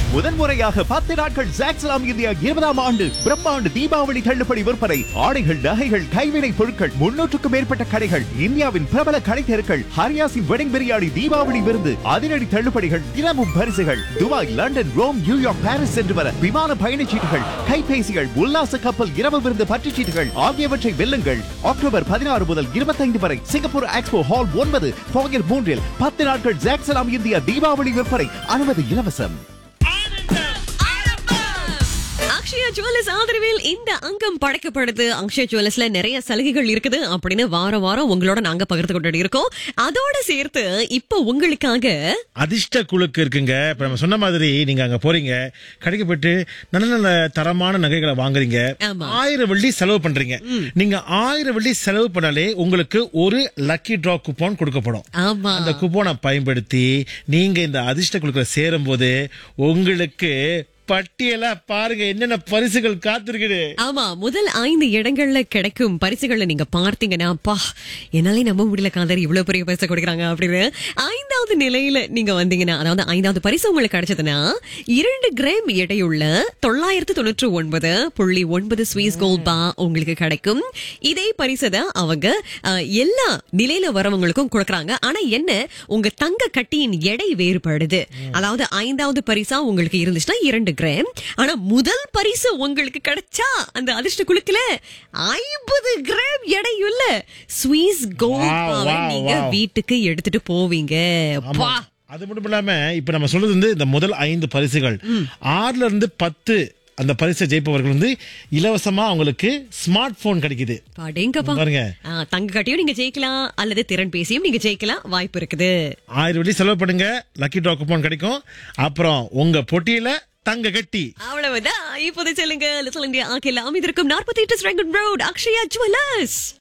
முதன்முறையாக பத்து நாட்கள் ஜாக்ஸ்லாம் இந்தியா இருபதாம் ஆண்டு பிரம்மாண்டு தீபாவளி தள்ளுபடி விற்பனை ஆடைகள் நகைகள் கைவினை பொருட்கள் முன்னூற்றுக்கும் மேற்பட்ட கடைகள் இந்தியாவின் பிரபல கடை தெருக்கள் ஹரியாசின் வெடிங் பிரியாணி தீபாவளி விருந்து அதிரடி தள்ளுபடிகள் தினமும் பரிசுகள் Dubai London Rome New York Paris சென்று வர விமான பயணச்சீட்டுகள் கைபேசிகள் உல்லாச கப்பல் இரவு விருந்து பற்றுச் சீட்டுகள் ஆகியவற்றை வெல்லுங்கள் அக்டோபர் பதினாறு முதல் இருபத்தைந்து வரை சிங்கப்பூர் எக்ஸ்போ ஹால் ஒன்பது போகர் மூன்றில் பத்து நாட்கள் ஜாக்ஸ்லாம் இந்தியா தீபாவளி விற்பனை அனுமதி இலவசம் அக்ஷயா ஜுவல்லர்ஸ் ஆதரவில் இந்த அங்கம் படைக்கப்படுது அக்ஷயா ஜுவல்லர்ஸ்ல நிறைய சலுகைகள் இருக்குது அப்படின்னு வாரம் வாரம் உங்களோட நாங்க பகிர்ந்து கொண்டு இருக்கோம் அதோட சேர்த்து இப்போ உங்களுக்காக அதிர்ஷ்ட குழுக்கு இருக்குங்க இப்ப நம்ம சொன்ன மாதிரி நீங்க அங்க போறீங்க கடைக்கு போயிட்டு நல்ல நல்ல தரமான நகைகளை வாங்குறீங்க ஆமா. ஆயிரம் வெள்ளி செலவு பண்றீங்க நீங்க ஆயிரம் வெள்ளி செலவு பண்ணாலே உங்களுக்கு ஒரு லக்கி டிரா கூப்பன் கொடுக்கப்படும் ஆமா அந்த கூப்பனை பயன்படுத்தி நீங்க இந்த அதிர்ஷ்ட குழுக்களை சேரும் போது உங்களுக்கு பட்டியலா பாருங்க என்னென்ன பரிசுகள் காத்திருக்குது ஆமா முதல் ஐந்து இடங்கள்ல கிடைக்கும் பரிசுகளை நீங்க பார்த்தீங்கன்னா பா என்னாலே நம்ப முடியல காதர் இவ்வளவு பெரிய பரிசு கொடுக்குறாங்க அப்படின்னு ஐந்தாவது நிலையில நீங்க வந்தீங்கன்னா அதாவது ஐந்தாவது பரிசு உங்களுக்கு கிடைச்சதுன்னா இரண்டு கிராம் எடையுள்ள தொள்ளாயிரத்து தொண்ணூற்று ஒன்பது புள்ளி ஒன்பது ஸ்வீஸ் கோல்ட் பா உங்களுக்கு கிடைக்கும் இதே பரிசை தான் அவங்க அஹ், எல்லா நிலையில வரவங்களுக்கும் கொடுக்கறாங்க ஆனா என்ன உங்க தங்க கட்டியின் எடை வேறுபடுது அதாவது ஐந்தாவது பரிசா உங்களுக்கு இருந்துச்சுன்னா இரண்டு கிராம் ஆனா முதல் பரிசு உங்களுக்கு கிடைச்சா அந்த அதிர்ஷ்ட குழுக்குல ஐம்பது கிராம் எடையுள்ள ஸ்வீஸ் கோல்ட் Wow, பாவை wow, நீங்க wow. வீட்டுக்கு எடுத்துட்டு போவீங்க பா அது மட்டும் இல்லாம இப்ப நம்ம சொல்றது வந்து இந்த முதல் ஐந்து பரிசுகள் ஆறுல இருந்து பத்து அந்த பரிசை ஜெயிப்பவர்கள் வந்து இலவசமா அவங்களுக்கு ஸ்மார்ட் போன் கிடைக்குது பாடேங்கப்பா பாருங்க. ஆ, தங்க கட்டியும் நீங்க ஜெயிக்கலாம் அல்லது திறன் பேசியும் நீங்க ஜெயிக்கலாம் வாய்ப்பு இருக்குது ஆயிரம் வெள்ளி செலவு பண்ணுங்க லக்கி ட்ரா கூப்பன் கிடைக்கும் அப்புறம் உங்க பொட்டியில தங்க கட்டி அவ்வளவுதான் இப்போதை சொல்லுங்க லிட்டில் இந்தியா ஆக்கில் அமைந்திருக்கும் நாற்பத்தி எட்டு ரோட் அக்ஷயா ஜுவல்லர்ஸ்